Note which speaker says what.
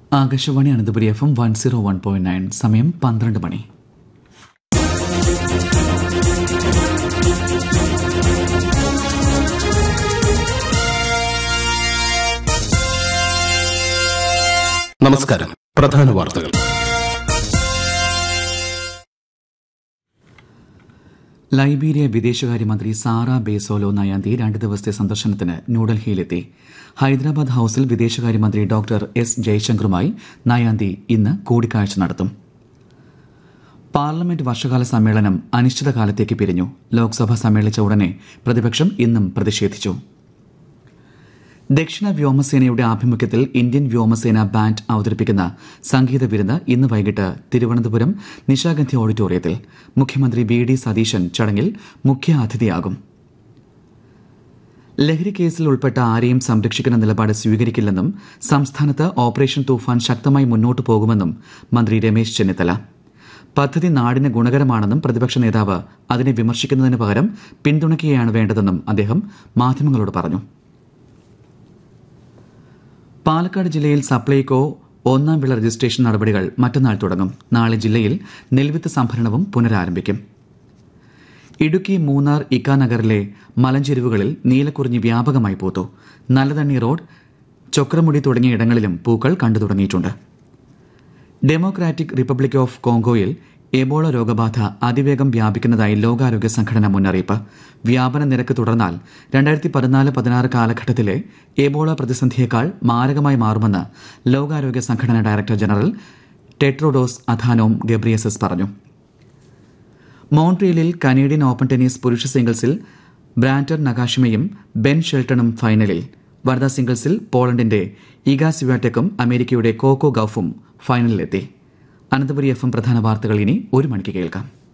Speaker 1: Akashvani Ananthapuri F M one zero one point nine സമയം പന്ത്രണ്ട് മണി
Speaker 2: നമസ്കാരം പ്രധാന വാർത്തകൾ
Speaker 1: ലൈബീരിയ വിദേശകാര്യമന്ത്രി സാറ ബേസോലോ നയാന്തി രണ്ട് ദിവസത്തെ സന്ദർശനത്തിന് ന്യൂഡൽഹിയിലെത്തി ഹൈദരാബാദ് ഹൌസിൽ വിദേശകാര്യമന്ത്രി ഡോക്ടർ എസ് ജയശങ്കറുമായി നയാന്തി ഇന്ന് കൂടിക്കാഴ്ച നടത്തും പാർലമെന്റ് വർഷകാല സമ്മേളനം അനിശ്ചിതകാലത്തേക്ക് പിരിഞ്ഞു ലോക്സഭ സമ്മേളിച്ച ഉടനെ പ്രതിപക്ഷം ഇന്നും പ്രതിഷേധിച്ചു ദക്ഷിണ വ്യോമസേനയുടെ ആഭിമുഖ്യത്തിൽ ഇന്ത്യൻ വ്യോമസേന ബാൻഡ് അവതരിപ്പിക്കുന്ന സംഗീത വിരുന്ന് ഇന്ന് വൈകിട്ട് തിരുവനന്തപുരം നിശാഗന്ധി ഓഡിറ്റോറിയത്തിൽ മുഖ്യമന്ത്രി വി ഡി സതീശൻ ചടങ്ങിൽ മുഖ്യ അതിഥിയാകും ലഹരി കേസിൽ ഉൾപ്പെട്ട ആരെയും സംരക്ഷിക്കുന്ന നിലപാട് സ്വീകരിക്കില്ലെന്നും സംസ്ഥാനത്ത് ഓപ്പറേഷൻ തൂഫാൻ ശക്തമായി മുന്നോട്ടു പോകുമെന്നും മന്ത്രി രമേശ് ചെന്നിത്തല പദ്ധതി നാടിന് ഗുണകരമാണെന്നും പ്രതിപക്ഷ നേതാവ് അതിനെ വിമർശിക്കുന്നതിന് പകരം പിന്തുണയ്ക്കുകയാണ് വേണ്ടതെന്നും അദ്ദേഹം മാധ്യമങ്ങളോട് പറഞ്ഞു പാലക്കാട് ജില്ലയിൽ സപ്ലൈകോ ഒന്നാം വിള രജിസ്ട്രേഷൻ നടപടികൾ മറ്റന്നാൾ തുടങ്ങും നാളെ ജില്ലയിൽ നെൽവിത്ത് സംഭരണവും പുനരാരംഭിക്കും ഇടുക്കി മൂന്നാർ ഇക്കാനഗറിലെ മലഞ്ചെരുവുകളിൽ നീലക്കുറിഞ്ഞി വ്യാപകമായി പൂത്തു നല്ലതണ്ണി റോഡ് ചൊക്രമുടി തുടങ്ങിയ ഇടങ്ങളിലും പൂക്കൾ കണ്ടു തുടങ്ങിയിട്ടുണ്ട് ഡെമോക്രാറ്റിക് റിപ്പബ്ലിക് ഓഫ് കോങ്കോയിൽ എബോള രോഗബാധ അതിവേഗം വ്യാപിക്കുന്നതായി ലോകാരോഗ്യ സംഘടന മുന്നറിയിപ്പ് വ്യാപന നിരക്ക് തുടർന്നാൽ രണ്ടായിരത്തി പതിനാല് പതിനാറ് കാലഘട്ടത്തിലെ എബോള പ്രതിസന്ധിയേക്കാൾ മാരകമായി മാറുമെന്ന് ലോകാരോഗ്യ സംഘടന director general Tedros Adhanom Ghebreyesus പറഞ്ഞു മോൺട്രിയലിൽ കനേഡിയൻ ഓപ്പൺ ടെന്നീസ് പുരുഷ സിംഗിൾസിൽ ബ്രാൻഡർ നഗാഷിമയും ബെൻ ഷെൽട്ടണും ഫൈനലിൽ വനിതാ സിംഗിൾസിൽ പോളണ്ടിന്റെ ഇഗ സിവാറ്റെക്കും അമേരിക്കയുടെ കോക്കോ ഗൌഫും ഫൈനലിലെത്തി അനന്തപുരി എഫ് എം പ്രധാന വാർത്തകൾ ഇനി ഒരു മണിക്ക് കേൾക്കാം